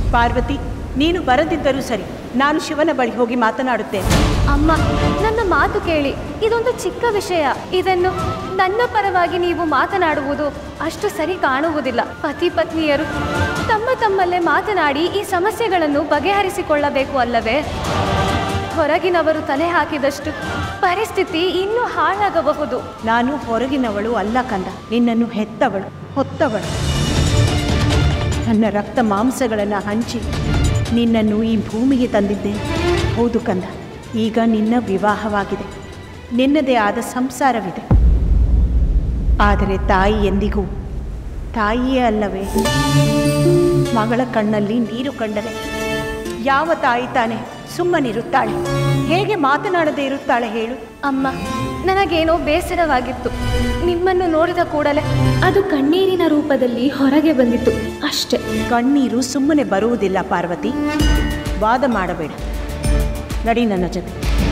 ಪಾರ್ವತಿ ನೀನು ಬರದಿದ್ದರೂ ಸರಿ ನಾನು ಶಿವನ ಬಳಿ ಹೋಗಿ ಮಾತನಾಡುತ್ತೇನೆ ಅಮ್ಮ ನನ್ನ ಮಾತು ಕೇಳಿ ಇದೊಂದು ಚಿಕ್ಕ ವಿಷಯ ಇದನ್ನು ನನ್ನ ಪರವಾಗಿ ನೀವು ಮಾತನಾಡುವುದು ಅಷ್ಟು ಸರಿ ಕಾಣುವುದಿಲ್ಲ ಪತಿ ಪತ್ನಿಯರು ತಮ್ಮ ತಮ್ಮಲ್ಲೇ ಮಾತನಾಡಿ ಈ ಸಮಸ್ಯೆಗಳನ್ನು ಬಗೆಹರಿಸಿಕೊಳ್ಳಬೇಕು ಅಲ್ಲವೇ ಹೊರಗಿನವರು ತಲೆ ಹಾಕಿದಷ್ಟು ಪರಿಸ್ಥಿತಿ ಇನ್ನೂ ಹಾಳಾಗಬಹುದು ನಾನು ಹೊರಗಿನವಳು ಅಲ್ಲ ಕಂದ ನಿನ್ನನ್ನು ಹೆತ್ತವಳು ಹೊತ್ತವಳು ನನ್ನ ರಕ್ತ ಮಾಂಸಗಳನ್ನು ಹಂಚಿ ನಿನ್ನನ್ನು ಈ ಭೂಮಿಗೆ ತಂದಿದ್ದೇನೆ ಹೌದು ಕಂದ ಈಗ ನಿನ್ನ ವಿವಾಹವಾಗಿದೆ ನಿನ್ನದೇ ಆದ ಸಂಸಾರವಿದೆ ಆದರೆ ತಾಯಿ ಎಂದಿಗೂ ತಾಯಿಯೇ ಅಲ್ಲವೇ ಮಗಳ ಕಣ್ಣಲ್ಲಿ ನೀರು ಕಂಡರೆ ಯಾವ ತಾಯಿ ತಾನೇ ಸುಮ್ಮನಿರುತ್ತಾಳೆ ಹೇಗೆ ಮಾತನಾಡದೇ ಇರುತ್ತಾಳೆ ಹೇಳು ಅಮ್ಮ ನನಗೇನೋ ಬೇಸರವಾಗಿತ್ತು ನಿಮ್ಮನ್ನು ನೋಡಿದ ಕೂಡಲೇ ಅದು ಕಣ್ಣೀರಿನ ರೂಪದಲ್ಲಿ ಹೊರಗೆ ಬಂದಿತು ಅಷ್ಟೇ ಕಣ್ಣೀರು ಸುಮ್ಮನೆ ಬರುವುದಿಲ್ಲ ಪಾರ್ವತಿ ವಾದ ಮಾಡಬೇಡ ನಡಿ ನನ್ನ ಜೊತೆ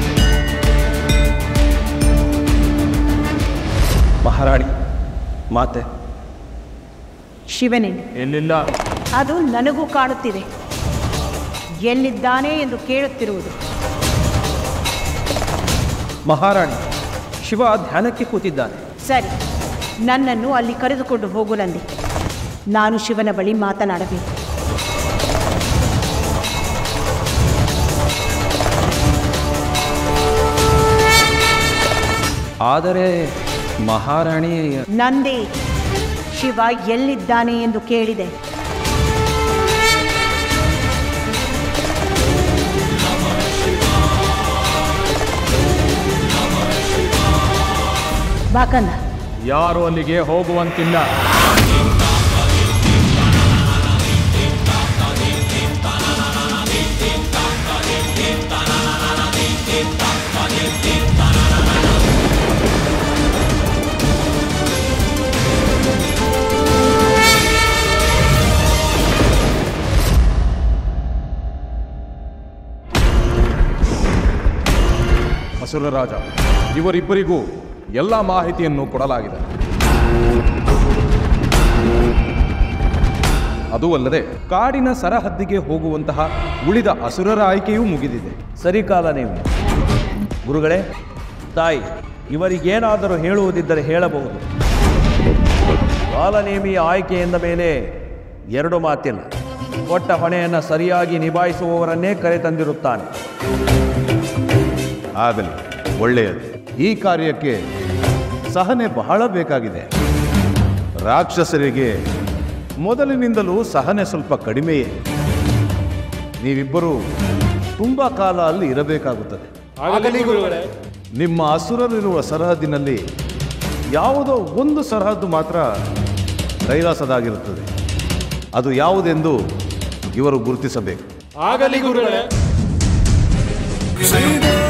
ಮಹಾರಾಣಿ ಮಾತೆ ಶಿವನೇ ಎಲ್ಲಿಲ್ಲ ಅದು ನನಗೂ ಕಾಣುತ್ತಿದೆ ಎಲ್ಲಿದ್ದಾನೆ ಎಂದು ಕೇಳುತ್ತಿರುವುದು ಮಹಾರಾಣಿ ಶಿವ ಧ್ಯಾನಕ್ಕೆ ಕೂತಿದ್ದಾನೆ ಸರಿ ನನ್ನನ್ನು ಅಲ್ಲಿ ಕರೆದುಕೊಂಡು ಹೋಗು ನಂದಿ ನಾನು ಶಿವನ ಬಳಿ ಮಾತನಾಡಬೇಕು ಆದರೆ ಮಹಾರಾಣಿ ನಂದಿ ಶಿವ ಎಲ್ಲಿದ್ದಾನೆ ಎಂದು ಕೇಳಿದೆ ಬಾಕಂದ ಯಾರು ಅಲ್ಲಿಗೆ ಹೋಗುವಂತಿಲ್ಲ ಹಸುರ ರಾಜ ಇವರಿಬ್ಬರಿಗೂ ಎಲ್ಲ ಮಾಹಿತಿಯನ್ನು ಕೊಡಲಾಗಿದೆ ಅದೂ ಅಲ್ಲದೆ ಕಾಡಿನ ಸರಹದ್ದಿಗೆ ಹೋಗುವಂತಹ ಉಳಿದ ಅಸುರರ ಆಯ್ಕೆಯೂ ಮುಗಿದಿದೆ ಸರಿ ಕಾಲ ನೀವು ಗುರುಗಳೇ ತಾಯಿ ಇವರಿಗೇನಾದರೂ ಹೇಳುವುದಿದ್ದರೆ ಹೇಳಬಹುದು ಕಾಲನೇಮಿಯ ಆಯ್ಕೆ ಎಂದ ಮೇಲೆ ಎರಡು ಮಾತಿಲ್ಲ ಕೊಟ್ಟ ಹೊಣೆಯನ್ನು ಸರಿಯಾಗಿ ನಿಭಾಯಿಸುವವರನ್ನೇ ಕರೆತಂದಿರುತ್ತಾನೆ ಆಗಲಿ ಒಳ್ಳೆಯದು ಈ ಕಾರ್ಯಕ್ಕೆ ಸಹನೆ ಬಹಳ ಬೇಕಾಗಿದೆ ರಾಕ್ಷಸರಿಗೆ ಮೊದಲಿನಿಂದಲೂ ಸಹನೆ ಸ್ವಲ್ಪ ಕಡಿಮೆಯೇ ನೀವಿಬ್ಬರೂ ತುಂಬ ಕಾಲ ಅಲ್ಲಿ ಇರಬೇಕಾಗುತ್ತದೆ ನಿಮ್ಮ ಅಸುರರಿರುವ ಸರಹದ್ದಿನಲ್ಲಿ ಯಾವುದೋ ಒಂದು ಸರಹದ್ದು ಮಾತ್ರ ಕೈಲಾಸದಾಗಿರುತ್ತದೆ ಅದು ಯಾವುದೆಂದು ಇವರು ಗುರುತಿಸಬೇಕು ಆಗಲಿ ಗುರುಗಳೇ ಶ್ರೀದೇವಿ